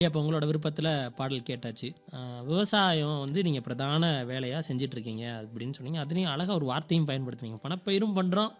இப்போ உங்களோட விருப்பத்தில் பாடல் கேட்டாச்சு ஆஹ் விவசாயம் வந்து நீங்கள் பிரதான வேலையாக செஞ்சிட்ருக்கீங்க அப்படின்னு சொன்னீங்க அதுலேயும் அழகாக ஒரு வார்த்தையும் பயன்படுத்துனீங்க பணப்பயிரும் பண்ணுறோம்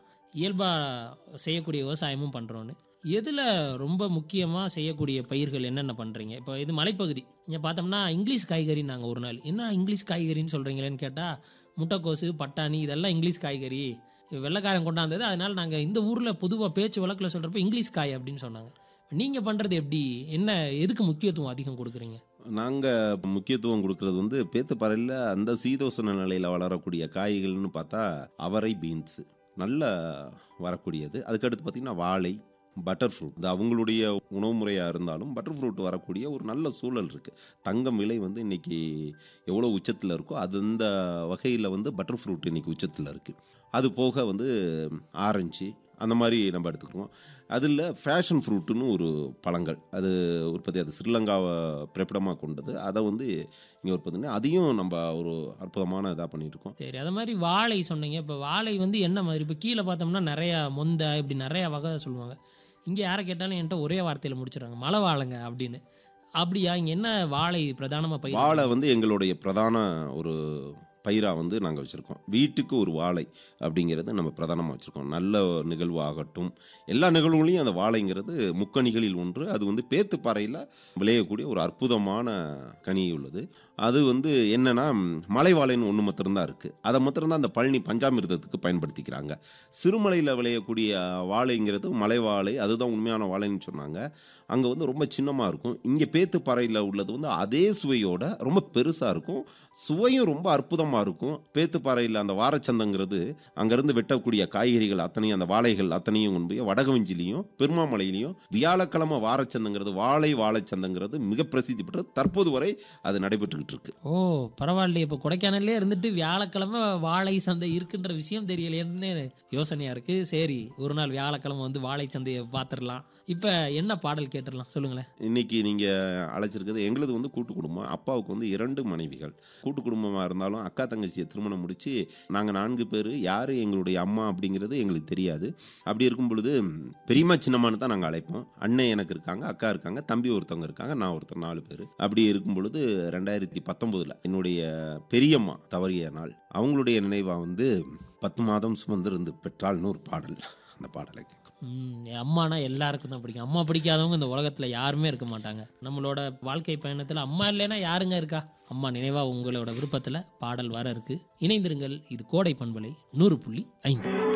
இயல்பாக செய்யக்கூடிய விவசாயமும் பண்ணுறோன்னு எதில் ரொம்ப முக்கியமாக செய்யக்கூடிய பயிர்கள் என்னென்ன பண்ணுறீங்க இப்போ இது மலைப்பகுதி இங்கே பார்த்தோம்னா இங்கிலீஷ் காய்கறி நாங்கள் ஒரு நாள் என்ன இங்கிலீஷ் காய்கறின்னு சொல்கிறீங்களேன்னு கேட்டால் முட்டைக்கோசு பட்டாணி இதெல்லாம் இங்கிலீஷ் காய்கறி வெள்ளைக்காரன் கொண்டாந்தது அதனால் நாங்கள் இந்த ஊரில் பொதுவாக பேச்சு வழக்கில் சொல்கிறப்ப இங்கிலீஷ் காய் அப்படின்னு சொன்னாங்க நீங்கள் பண்ணுறது எப்படி என்ன எதுக்கு முக்கியத்துவம் அதிகம் கொடுக்குறீங்க நாங்கள் முக்கியத்துவம் கொடுக்கறது வந்து பேத்துப்பாறையில் அந்த சீதோசன நிலையில் வளரக்கூடிய காய்கள்னு பார்த்தா அவரை பீன்ஸ் நல்ல வரக்கூடியது அதுக்கடுத்து பார்த்திங்கன்னா வாழை பட்டர் ஃப்ரூட் இது அவங்களுடைய உணவு முறையாக இருந்தாலும் பட்டர் ஃப்ரூட் வரக்கூடிய ஒரு நல்ல சூழல் இருக்குது தங்கம் விலை வந்து இன்றைக்கி எவ்வளோ உச்சத்தில் இருக்கோ அது அந்த வகையில் வந்து பட்டர் ஃப்ரூட் இன்றைக்கி உச்சத்தில் இருக்குது அது போக வந்து ஆரஞ்சு அந்த மாதிரி நம்ம எடுத்துக்கிறோம் அதில் ஃபேஷன் ஃப்ரூட்டுன்னு ஒரு பழங்கள் அது உற்பத்தி அது ஸ்ரீலங்காவை பிறப்பிடமாக கொண்டது அதை வந்து இங்கே உற்பத்தி பண்ணி அதையும் நம்ம ஒரு அற்புதமான இதாக பண்ணியிருக்கோம் சரி அது மாதிரி வாழை சொன்னீங்க இப்போ வாழை வந்து என்ன மாதிரி இப்போ கீழே பார்த்தோம்னா நிறையா மொந்த இப்படி நிறையா வகை சொல்லுவாங்க இங்கே யாரை கேட்டாலும் என்கிட்ட ஒரே வார்த்தையில் முடிச்சிடுறாங்க மலை வாழைங்க அப்படின்னு அப்படியா இங்கே என்ன வாழை பிரதானமாக பயிர் வாழை வந்து எங்களுடைய பிரதான ஒரு பயிராக வந்து நாங்கள் வச்சுருக்கோம் வீட்டுக்கு ஒரு வாழை அப்படிங்கிறது நம்ம பிரதானமாக வச்சுருக்கோம் நல்ல நிகழ்வு ஆகட்டும் எல்லா நிகழ்வுகளையும் அந்த வாழைங்கிறது முக்கணிகளில் ஒன்று அது வந்து பேத்துப்பாறையில் விளையக்கூடிய ஒரு அற்புதமான கனி உள்ளது அது வந்து என்னன்னா மலை வாழைன்னு ஒன்று மாத்திரம்தான் இருக்குது அதை மாத்திரம்தான் அந்த பழனி பஞ்சாமிர்தத்துக்கு பயன்படுத்திக்கிறாங்க சிறுமலையில் விளையக்கூடிய வாழைங்கிறது மலை வாழை அதுதான் உண்மையான வாழைன்னு சொன்னாங்க அங்கே வந்து ரொம்ப சின்னமாக இருக்கும் இங்கே பேத்துப்பாறையில் உள்ளது வந்து அதே சுவையோட ரொம்ப பெருசாக இருக்கும் சுவையும் ரொம்ப அற்புதமாக இருக்கும் பேத்துப்பாறையில் அந்த வாரச்சந்தங்கிறது அங்கேருந்து வெட்டக்கூடிய காய்கறிகள் அத்தனையும் அந்த வாழைகள் அத்தனையும் கொண்டு போய் வடகவஞ்சிலையும் பெருமாமலையிலையும் வியாழக்கிழமை வாரச்சந்தங்கிறது வாழை வாழைச்சந்தங்கிறது மிக பிரசித்தி பெற்றது தற்போது வரை அது நடைபெற்றுக்கிட்டு இருக்கு ஓ பரவாயில்லையே இப்போ கொடைக்கானல்லே இருந்துட்டு வியாழக்கிழமை வாழை சந்தை இருக்குன்ற விஷயம் தெரியலையேன்னு யோசனையாக இருக்குது சரி ஒரு நாள் வியாழக்கிழமை வந்து வாழை சந்தையை பார்த்துடலாம் இப்போ என்ன பாடல் கேட்டுடலாம் சொல்லுங்களேன் இன்னைக்கு நீங்கள் அழைச்சிருக்கிறது எங்களுது வந்து கூட்டு குடும்பம் அப்பாவுக்கு வந்து இரண்டு மனைவிகள் கூட்டு குடும்பமாக இருந்தாலும் அக்கா தங்கச்சியை திருமணம் முடித்து நாங்கள் நான்கு பேர் யார் எங்களுடைய அம்மா அப்படிங்கிறது எங்களுக்கு தெரியாது அப்படி இருக்கும் பொழுது பெரியம்மா சின்னம்மான்னு தான் நாங்கள் அழைப்போம் அண்ணன் எனக்கு இருக்காங்க அக்கா இருக்காங்க தம்பி ஒருத்தவங்க இருக்காங்க நான் ஒருத்தர் நாலு பேர் அப்படி இருக்கும் பொழுது ரெண்டாயிரத்தி பத்தொம்போதில் என்னுடைய பெரியம்மா தவறிய நாள் அவங்களுடைய நினைவாக வந்து பத்து மாதம் சுமந்திருந்து பெற்றால்னு ஒரு பாடல் அந்த பாடலை கேட்கும் ம், என் அம்மானா எல்லாருக்கும் தான் பிடிக்கும் அம்மா பிடிக்காதவங்க இந்த உலகத்தில் யாருமே இருக்க மாட்டாங்க நம்மளோட வாழ்க்கை பயணத்தில் அம்மா இல்லைன்னா யாருங்க இருக்கா அம்மா நினைவா உங்களோட விருப்பத்தில் பாடல் வர இருக்கு இணைந்திருங்கள் இது கோடை பண்பலை நூறு புள்ளி ஐந்து